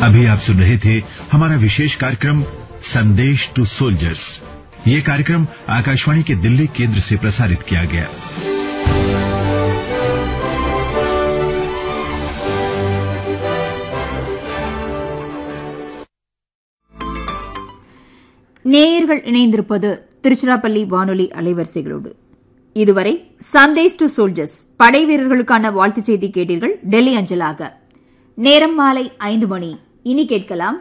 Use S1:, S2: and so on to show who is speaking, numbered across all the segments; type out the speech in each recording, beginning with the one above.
S1: अभी आप सुन रहे थे हमारा विशेष कार्यक्रम संदेश टू सोल्जर्स ये कार्यक्रम आकाशवाणी के दिल्ली केंद्र से प्रसारित किया गया
S2: நேயர்கள் இணைந்திருப்பது திருச்சிராப்பள்ளி வானொலி அலைவரிசைகளோடு இதுவரை சந்தேஸ் டு சோல்ஜர்ஸ் படை வீரர்களுக்கான வாழ்த்துச் செய்தி கேட்டீர்கள் டெல்லி அஞ்சலாக நேரம் மாலை ஐந்து மணி இனி கேட்கலாம்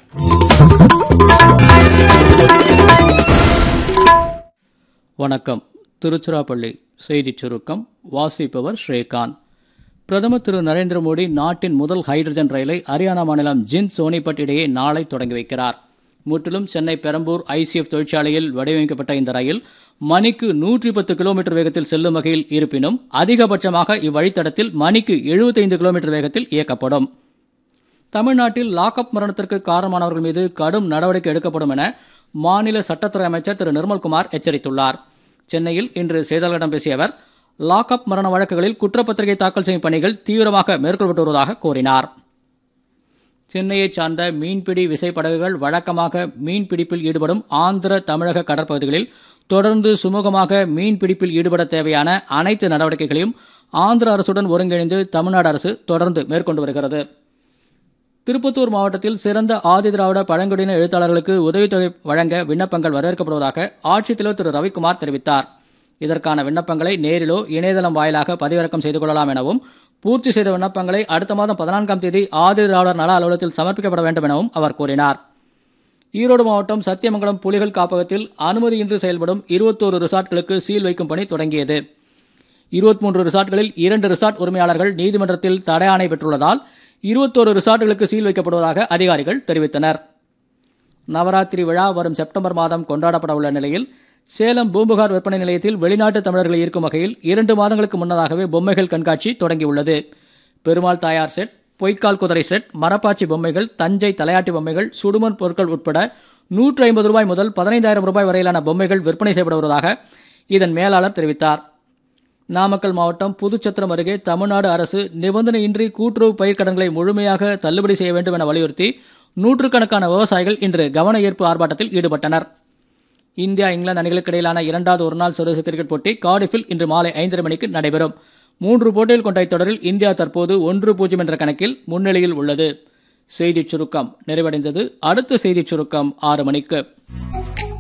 S3: வணக்கம் திருச்சிராப்பள்ளி செய்திச் சுருக்கம் வாசிப்பவர் ஸ்ரீகாந்த் பிரதமர் திரு நரேந்திர மோடி நாட்டின் முதல் ஹைட்ரஜன் ரயிலை ஹரியானா மாநிலம் ஜிந்த் சோனிபட் இடையே நாளை தொடங்கி வைக்கிறார் முற்றிலும் சென்னை பெரம்பூர் ஐசிஎஃப் தொழிற்சாலையில் வடிவமைக்கப்பட்ட இந்த ரயில் மணிக்கு நூற்றி பத்து கிலோமீட்டர் வேகத்தில் செல்லும் வகையில் இருப்பினும் அதிகபட்சமாக இவ்வழித்தடத்தில் மணிக்கு எழுபத்தைந்து கிலோமீட்டர் வேகத்தில் இயக்கப்படும் தமிழ்நாட்டில் லாக்அப் மரணத்திற்கு காரணமானவர்கள் மீது கடும் நடவடிக்கை எடுக்கப்படும் என மாநில சட்டத்துறை அமைச்சர் திரு நிர்மல்குமார் எச்சரித்துள்ளார் சென்னையில் இன்று செய்தியாளர்களிடம் பேசிய அவர் லாக்அப் மரண வழக்குகளில் குற்றப்பத்திரிகை தாக்கல் செய்யும் பணிகள் தீவிரமாக மேற்கொள்ளப்பட்டு வருவதாக கூறினார் சென்னையைச் சார்ந்த மீன்பிடி விசைப்படகுகள் வழக்கமாக மீன்பிடிப்பில் ஈடுபடும் ஆந்திர தமிழக கடற்பகுதிகளில் தொடர்ந்து சுமூகமாக மீன்பிடிப்பில் ஈடுபட தேவையான அனைத்து நடவடிக்கைகளையும் ஆந்திர அரசுடன் ஒருங்கிணைந்து தமிழ்நாடு அரசு தொடர்ந்து மேற்கொண்டு வருகிறது திருப்பத்தூர் மாவட்டத்தில் சிறந்த ஆதிதிராவிட பழங்குடியின எழுத்தாளர்களுக்கு உதவித்தொகை வழங்க விண்ணப்பங்கள் வரவேற்கப்படுவதாக ஆட்சித்தலைவர் திரு ரவிக்குமார் தெரிவித்தார் இதற்கான விண்ணப்பங்களை நேரிலோ இணையதளம் வாயிலாக பதிவிறக்கம் செய்து கொள்ளலாம் எனவும் பூர்த்தி செய்த விண்ணப்பங்களை அடுத்த மாதம் பதினான்காம் தேதி ஆதி திராவிடர் நல அலுவலகத்தில் சமர்ப்பிக்கப்பட வேண்டும் எனவும் அவர் கூறினார் ஈரோடு மாவட்டம் சத்தியமங்கலம் புலிகள் காப்பகத்தில் அனுமதியின்றி செயல்படும் இருபத்தோரு ரிசார்ட்களுக்கு சீல் வைக்கும் பணி தொடங்கியது இருபத்தி மூன்று ரிசார்ட்களில் இரண்டு ரிசார்ட் உரிமையாளர்கள் நீதிமன்றத்தில் தடை ஆணை பெற்றுள்ளதால் இருபத்தோரு ரிசார்ட்டுகளுக்கு சீல் வைக்கப்படுவதாக அதிகாரிகள் தெரிவித்தனர் நவராத்திரி விழா வரும் செப்டம்பர் மாதம் கொண்டாடப்பட உள்ள நிலையில் சேலம் பூம்புகார் விற்பனை நிலையத்தில் வெளிநாட்டு தமிழர்களை ஈர்க்கும் வகையில் இரண்டு மாதங்களுக்கு முன்னதாகவே பொம்மைகள் கண்காட்சி தொடங்கியுள்ளது பெருமாள் தாயார் செட் பொய்க்கால் குதிரை செட் மரப்பாச்சி பொம்மைகள் தஞ்சை தலையாட்டி பொம்மைகள் சுடுமண் பொருட்கள் உட்பட நூற்று ஐம்பது ரூபாய் முதல் பதினைந்தாயிரம் ரூபாய் வரையிலான பொம்மைகள் விற்பனை செய்யப்பட வருவதாக இதன் மேலாளர் தெரிவித்தார் நாமக்கல் மாவட்டம் புதுச்சத்திரம் அருகே தமிழ்நாடு அரசு நிபந்தனையின்றி கூட்டுறவு பயிர்க்கடன்களை முழுமையாக தள்ளுபடி செய்ய வேண்டும் என வலியுறுத்தி நூற்றுக்கணக்கான விவசாயிகள் இன்று கவன ஈர்ப்பு ஆர்ப்பாட்டத்தில் ஈடுபட்டனர் இந்தியா இங்கிலாந்து அணிகளுக்கு இடையிலான இரண்டாவது ஒருநாள் சர்வதேச கிரிக்கெட் போட்டி கார்டிஃபில் இன்று மாலை ஐந்தரை மணிக்கு நடைபெறும் மூன்று போட்டிகள் கொண்ட இத்தொடரில் இந்தியா தற்போது ஒன்று பூஜ்ஜியம் என்ற கணக்கில் முன்னிலையில் உள்ளது செய்திச் சுருக்கம் நிறைவடைந்தது அடுத்த செய்திச் சுருக்கம் ஆறு மணிக்கு